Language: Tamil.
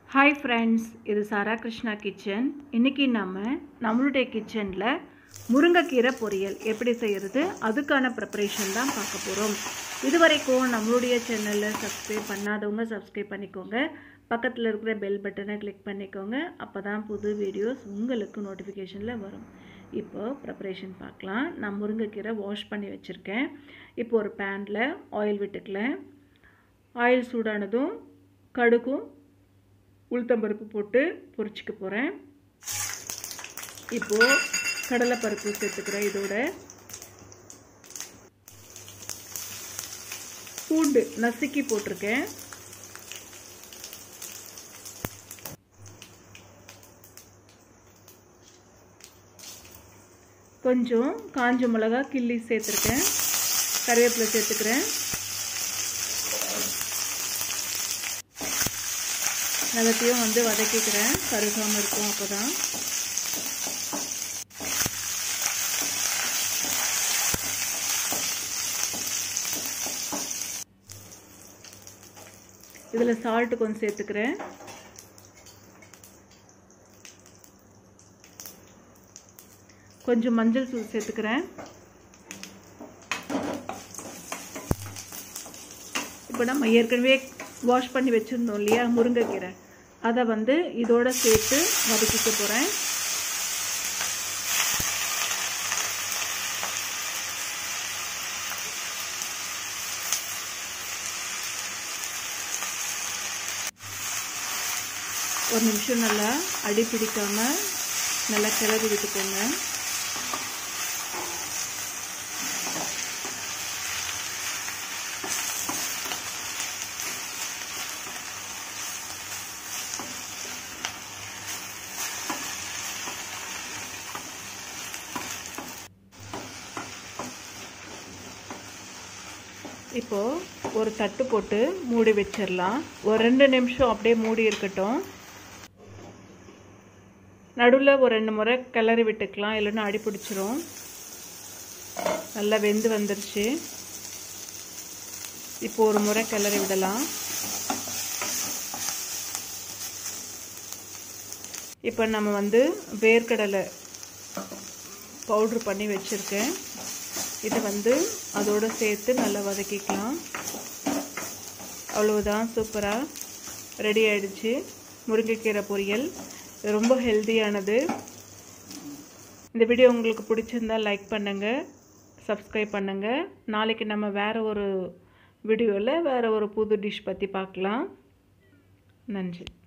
ஹாய் ஃப்ரெண்ட்ஸ் இது சாரா கிருஷ்ணா கிச்சன் இன்றைக்கி நம்ம நம்மளுடைய கிச்சனில் முருங்கைக்கீரை பொரியல் எப்படி செய்கிறது அதுக்கான ப்ரிப்பரேஷன் தான் பார்க்க போகிறோம் இது வரைக்கும் நம்மளுடைய சேனலில் சப்ஸ்கிரைப் பண்ணாதவங்க சப்ஸ்கிரைப் பண்ணிக்கோங்க பக்கத்தில் இருக்கிற பெல் பட்டனை கிளிக் பண்ணிக்கோங்க அப்போ தான் புது வீடியோஸ் உங்களுக்கு நோட்டிஃபிகேஷனில் வரும் இப்போ ப்ரிப்பரேஷன் பார்க்கலாம் நான் முருங்கைக்கீரை வாஷ் பண்ணி வச்சுருக்கேன் இப்போ ஒரு பேனில் ஆயில் விட்டுக்கலேன் ஆயில் சூடானதும் கடுகும் உளுத்தம்பருப்பு போட்டு பொரிச்சிக்க போகிறேன் இப்போது கடலைப்பருப்பு சேர்த்துக்கிறேன் இதோட பூண்டு நசுக்கி போட்டிருக்கேன் கொஞ்சம் காஞ்ச மிளகா கிள்ளி சேர்த்துருக்கேன் கருவேப்பிலை சேர்த்துக்கிறேன் எல்லாத்தையும் வந்து வதக்கிக்கிறேன் கருகாமல் இருக்கும் அப்போ தான் இதில் சால்ட்டு கொஞ்சம் சேர்த்துக்கிறேன் கொஞ்சம் மஞ்சள் தூள் சேர்த்துக்கிறேன் இப்போ நம்ம ஏற்கனவே வாஷ் பண்ணி வச்சுருந்தோம் இல்லையா முருங்கைக்கீரை அதை வந்து இதோட சேர்த்து வதக்கிக்க போகிறேன் ஒரு நிமிஷம் நல்லா அடி பிடிக்காமல் நல்லா கிளறி விட்டுக்கோங்க இப்போது ஒரு தட்டு போட்டு மூடி வச்சிடலாம் ஒரு ரெண்டு நிமிஷம் அப்படியே மூடி இருக்கட்டும் நடுவில் ஒரு ரெண்டு முறை கிளறி விட்டுக்கலாம் இல்லைன்னா அடி பிடிச்சிரும் நல்லா வெந்து வந்துருச்சு இப்போ ஒரு முறை கிளறி விடலாம் இப்போ நம்ம வந்து வேர்க்கடலை பவுட்ரு பண்ணி வச்சுருக்கேன் இது வந்து அதோடு சேர்த்து நல்லா வதக்கிக்கலாம் அவ்வளோதான் சூப்பராக ரெடி ஆகிடுச்சு முருங்கைக்கீரை பொரியல் ரொம்ப ஹெல்த்தியானது இந்த வீடியோ உங்களுக்கு பிடிச்சிருந்தால் லைக் பண்ணுங்கள் சப்ஸ்கிரைப் பண்ணுங்கள் நாளைக்கு நம்ம வேறு ஒரு வீடியோவில் வேறு ஒரு புது டிஷ் பற்றி பார்க்கலாம் நன்றி